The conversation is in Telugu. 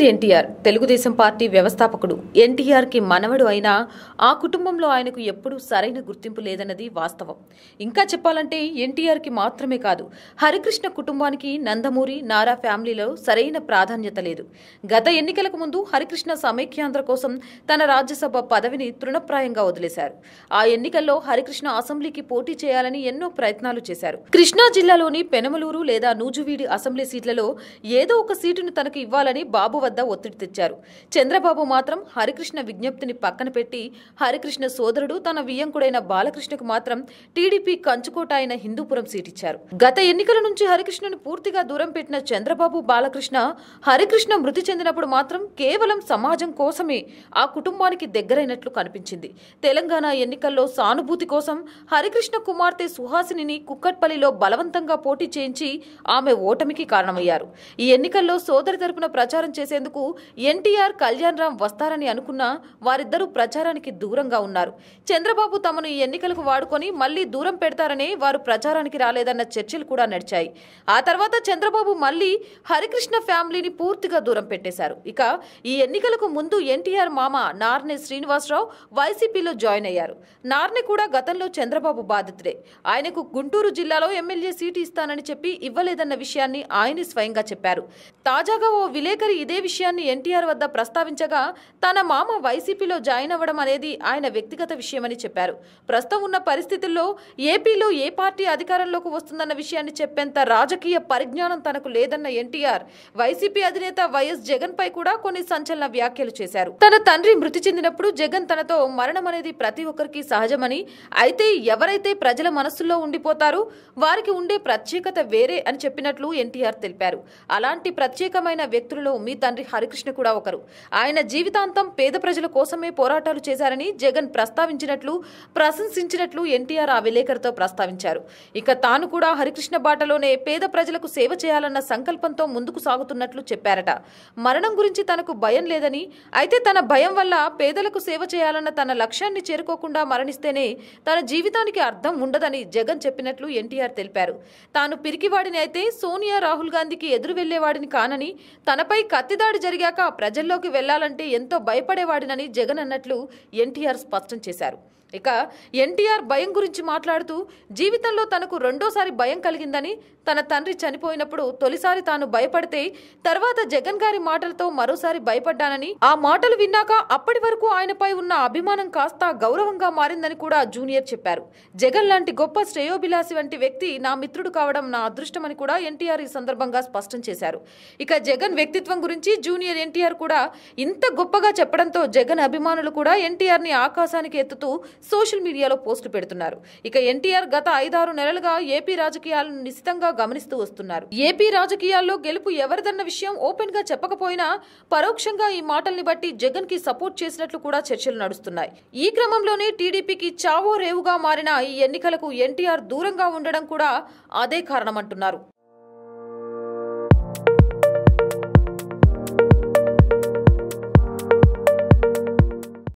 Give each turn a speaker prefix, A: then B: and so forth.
A: ఎన్టీఆర్ తెలుగుదేశం పార్టీ వ్యవస్థాపకుడు ఎన్టీఆర్ కి మనవడు అయినా ఆ కుటుంబంలో ఆయనకు ఎప్పుడూ సరైన గుర్తింపు లేదన్నది వాస్తవం ఇంకా చెప్పాలంటే ఎన్టీఆర్ కి మాత్రమే కాదు హరికృష్ణ కుటుంబానికి నందమూరి నారా ఫ్యామిలీలో సరైన ప్రాధాన్యత లేదు గత ఎన్నికలకు ముందు హరికృష్ణ సమైక్యాంధ్ర కోసం తన రాజ్యసభ పదవిని తృణప్రాయంగా వదిలేశారు ఆ ఎన్నికల్లో హరికృష్ణ అసెంబ్లీకి పోటీ చేయాలని ఎన్నో ప్రయత్నాలు చేశారు కృష్ణా జిల్లాలోని పెనమలూరు లేదా నూజువీడి అసెంబ్లీ సీట్లలో ఏదో ఒక సీటును తనకు ఇవ్వాలని బాబు వద్ద ఒత్తిడి తెచ్చారు చంద్రబాబు మాత్రం హరికృష్ణ విజ్ఞప్తిని పక్కన పెట్టి హరికృష్ణ సోదరుడు తన వియ్యంకుడైన బాలకృష్ణకు మాత్రం టీడీపీ కంచుకోట అయిన హిందూపురం సీట్ ఇచ్చారు గత ఎన్నికల నుంచి హరికృష్ణను పూర్తిగా దూరం పెట్టిన చంద్రబాబు బాలకృష్ణ హరికృష్ణ మృతి చెందినప్పుడు మాత్రం కేవలం సమాజం కోసమే ఆ కుటుంబానికి దగ్గరైనట్లు కనిపించింది తెలంగాణ ఎన్నికల్లో సానుభూతి కోసం హరికృష్ణ కుమార్తె సుహాసిని కుక్కట్పల్లిలో బలవంతంగా పోటీ చేయించి ఆమె ఓటమికి కారణమయ్యారు ఈ ఎన్నికల్లో సోదరి తరపున ప్రచారం చేసేందుకు ఎన్టీఆర్ కళ్యాణ్ రామ్ వస్తారని అనుకున్నా వారిద్దరూ ప్రచారానికి దూరంగా ఉన్నారు చంద్రబాబు తమను ఈ ఎన్నికలకు వాడుకొని మళ్లీ దూరం పెడతారనే వారు ప్రచారానికి రాలేదన్న చర్చలు కూడా నడిచాయి ఆ తర్వాత చంద్రబాబు మళ్లీ హరికృష్ణ ఫ్యామిలీని పూర్తిగా దూరం పెట్టేశారు ఇక ఈ ఎన్నికలకు ముందు ఎన్టీఆర్ మామ నార్నే శ్రీనివాసరావు వైసీపీలో జాయిన్ అయ్యారు నార్నే కూడా గతంలో చంద్రబాబు బాధితుడే ఆయనకు గుంటూరు జిల్లాలో ఎమ్మెల్యే సీటు ఇస్తానని చెప్పి ఇవ్వలేదన్న విషయాన్ని ఆయనే స్వయంగా చెప్పారు తాజాగా ఓ విలేకరి ఇదే విషయాన్ని ఎన్టీఆర్ వద్ద ప్రస్తావించగా తన మామ వైసీపీలో జాయిన్ అవ్వడం అనేది ఆయన వ్యక్తిగత విషయమని చెప్పారు ప్రస్తుతం ఉన్న పరిస్థితుల్లో ఏపీలో ఏ పార్టీ అధికారంలోకి వస్తుందన్న విషయాన్ని చెప్పేంత రాజకీయ పరిజ్ఞానం తనకు లేదన్న ఎన్టీఆర్ వైసీపీ అధినేత వైఎస్ జగన్ పై కూడా కొన్ని సంచలన వ్యాఖ్యలు చేశారు తన తండ్రి మృతి చెందినప్పుడు జగన్ తనతో మరణం అనేది ప్రతి ఒక్కరికి సహజమని అయితే ఎవరైతే ప్రజల మనస్సుల్లో ఉండిపోతారో వారికి ఉండే ప్రత్యేకత వేరే అని చెప్పినట్లు ఎన్టీఆర్ తెలిపారు అలాంటి ప్రత్యేకమైన వ్యక్తులలో మీ తండ్రి హరికృష్ణ కూడా ఒకరు ఆయన జీవితాంతం పేద ప్రజల కోసమే పోరాటాలు చేశారని జగన్ ప్రస్తావించినట్లు ప్రశంసించినట్లు ఎన్టీఆర్ ఆ విలేకరితో ప్రస్తావించారు ఇక తాను కూడా హరికృష్ణ బాటలోనే పేద ప్రజలకు సేవ చేయాలన్న సంకల్పంతో ముందుకు సాగుతున్నట్లు చెప్పారట మరణం గురించి తనకు భయం లేదని అయితే తన భయం వల్ల పేదలకు సేవ చేయాలన్న తన లక్ష్యాన్ని చేరుకోకుండా మరణిస్తేనే తన జీవితానికి అర్థం ఉండదని జగన్ చెప్పినట్లు ఎన్టీఆర్ తెలిపారు తాను పిరికివాడిని అయితే సోనియా రాహుల్ గాంధీకి ఎదురు వెళ్లేవాడిని కానని తనపై కత్తిదాడి జరిగాక ప్రజల్లోకి వెళ్లాలంటే ఎంతో భయపడేవాడినని జగన్ అన్నట్లు ఎన్టీఆర్ స్పష్టం చేశారు ఇక ఎన్టీఆర్ భయం గురించి మాట్లాడుతూ జీవితంలో తనకు రెండోసారి భయం కలిగిందని తన తండ్రి చనిపోయినప్పుడు తొలిసారి తాను భయపడితే తర్వాత జగన్ గారి మాటలతో మరోసారి భయపడ్డానని ఆ మాటలు విన్నాక అప్పటి వరకు ఆయనపై ఉన్న అభిమానం కాస్త గౌరవంగా మారిందని కూడా జూనియర్ చెప్పారు జగన్ లాంటి గొప్ప శ్రేయోభిలాషి వంటి వ్యక్తి నా మిత్రుడు కావడం నా అదృష్టమని కూడా ఎన్టీఆర్ ఈ సందర్భంగా స్పష్టం చేశారు ఇక జగన్ వ్యక్తిత్వం గురించి జూనియర్ ఎన్టీఆర్ కూడా ఇంత గొప్పగా చెప్పడంతో జగన్ అభిమానులు కూడా ఎన్టీఆర్ ని ఆకాశానికి ఎత్తుతూ సోషల్ మీడియాలో పోస్టులు పెడుతున్నారు ఇక ఎన్టీఆర్ గత ఐదారు నెలలుగా ఏపీ రాజకీయాలను నిశితంగా గమనిస్తూ వస్తున్నారు ఏపీ రాజకీయాల్లో గెలుపు ఎవరిదన్న విషయం ఓపెన్ గా చెప్పకపోయినా పరోక్షంగా ఈ మాటల్ని బట్టి జగన్ కి సపోర్ట్ చేసినట్లు కూడా చర్చలు నడుస్తున్నాయి ఈ క్రమంలోనే టీడీపీకి చావో రేవుగా మారిన ఈ ఎన్నికలకు ఎన్టీఆర్ దూరంగా ఉండడం కూడా అదే కారణమంటున్నారు